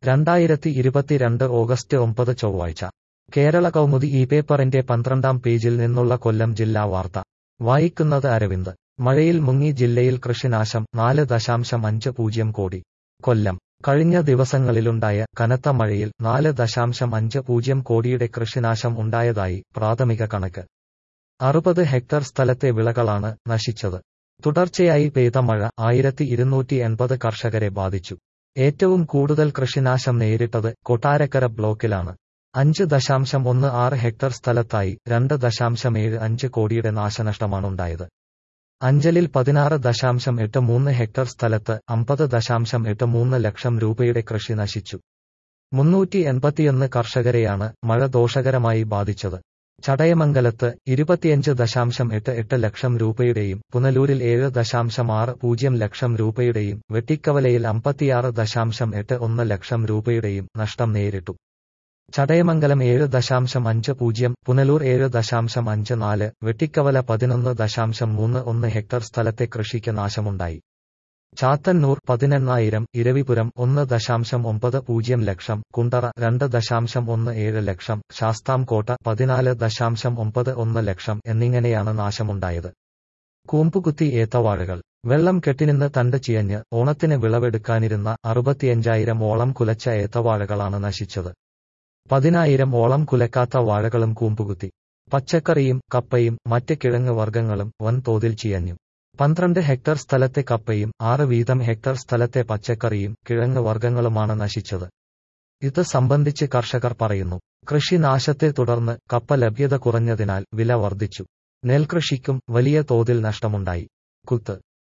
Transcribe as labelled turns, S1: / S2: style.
S1: രണ്ടായിരത്തി ഇരുപത്തിരണ്ട് ഓഗസ്റ്റ് ഒമ്പത് ചൊവ്വാഴ്ച കേരള കൗമുദി ഈ പേപ്പറിന്റെ പന്ത്രണ്ടാം പേജിൽ നിന്നുള്ള കൊല്ലം ജില്ലാ വാർത്ത വായിക്കുന്നത് അരവിന്ദ് മഴയിൽ മുങ്ങി ജില്ലയിൽ കൃഷിനാശം നാല് ദശാംശം അഞ്ച് പൂജ്യം കോടി കൊല്ലം കഴിഞ്ഞ ദിവസങ്ങളിലുണ്ടായ കനത്ത മഴയിൽ നാല് ദശാംശം അഞ്ച് പൂജ്യം കോടിയുടെ കൃഷിനാശം ഉണ്ടായതായി പ്രാഥമിക കണക്ക് അറുപത് ഹെക്ടർ സ്ഥലത്തെ വിളകളാണ് നശിച്ചത് തുടർച്ചയായി പെയ്ത മഴ ആയിരത്തി ഇരുന്നൂറ്റി എൺപത് കർഷകരെ ബാധിച്ചു ഏറ്റവും കൂടുതൽ കൃഷിനാശം നേരിട്ടത് കൊട്ടാരക്കര ബ്ലോക്കിലാണ് അഞ്ച് ദശാംശം ഒന്ന് ആറ് ഹെക്ടർ സ്ഥലത്തായി രണ്ട് ദശാംശം ഏഴ് അഞ്ച് കോടിയുടെ നാശനഷ്ടമാണുണ്ടായത് അഞ്ചലിൽ പതിനാറ് ദശാംശം എട്ട് മൂന്ന് ഹെക്ടർ സ്ഥലത്ത് അമ്പത് ദശാംശം എട്ട് മൂന്ന് ലക്ഷം രൂപയുടെ കൃഷി നശിച്ചു മുന്നൂറ്റി എൺപത്തിയൊന്ന് കർഷകരെയാണ് മഴ ദോഷകരമായി ബാധിച്ചത് ചടയമംഗലത്ത് ഇരുപത്തിയഞ്ച് ദശാംശം എട്ട് എട്ട് ലക്ഷം രൂപയുടെയും പുനലൂരിൽ ഏഴ് ദശാംശം ആറ് പൂജ്യം ലക്ഷം രൂപയുടെയും വെട്ടിക്കവലയിൽ അമ്പത്തിയാറ് ദശാംശം എട്ട് ഒന്ന് ലക്ഷം രൂപയുടെയും നഷ്ടം നേരിട്ടു ചടയമംഗലം ഏഴ് ദശാംശം അഞ്ച് പൂജ്യം പുനലൂർ ഏഴ് ദശാംശം അഞ്ച് നാല് വെട്ടിക്കവല പതിനൊന്ന് ദശാംശം മൂന്ന് ഒന്ന് ഹെക്ടർ സ്ഥലത്തെ കൃഷിക്ക് നാശമുണ്ടായി ചാത്തന്നൂർ പതിനെണ്ണായിരം ഇരവിപുരം ഒന്ന് ദശാംശം ഒമ്പത് പൂജ്യം ലക്ഷം കുണ്ടറ രണ്ട് ദശാംശം ഒന്ന് ഏഴ് ലക്ഷം ശാസ്താംകോട്ട പതിനാല് ദശാംശം ഒമ്പത് ഒന്ന് ലക്ഷം എന്നിങ്ങനെയാണ് നാശമുണ്ടായത് കൂമ്പുകുത്തി ഏത്തവാഴകൾ വെള്ളം കെട്ടിനിന്ന് തണ്ട് ചിയഞ്ഞ് ഓണത്തിന് വിളവെടുക്കാനിരുന്ന അറുപത്തിയഞ്ചായിരം ഓളം കുലച്ച ഏത്തവാഴകളാണ് നശിച്ചത് പതിനായിരം ഓളം കുലക്കാത്ത വാഴകളും കൂമ്പുകുത്തി പച്ചക്കറിയും കപ്പയും മറ്റ് കിഴങ്ങ് വർഗ്ഗങ്ങളും വൻതോതിൽ ചിയഞ്ഞു പന്ത്രണ്ട് ഹെക്ടർ സ്ഥലത്തെ കപ്പയും ആറ് വീതം ഹെക്ടർ സ്ഥലത്തെ പച്ചക്കറിയും കിഴങ്ങ് വർഗ്ഗങ്ങളുമാണ് നശിച്ചത് ഇത് സംബന്ധിച്ച് കർഷകർ പറയുന്നു കൃഷി നാശത്തെ തുടർന്ന് കപ്പ ലഭ്യത കുറഞ്ഞതിനാൽ വില വർദ്ധിച്ചു നെൽകൃഷിക്കും വലിയ തോതിൽ നഷ്ടമുണ്ടായി കുത്ത്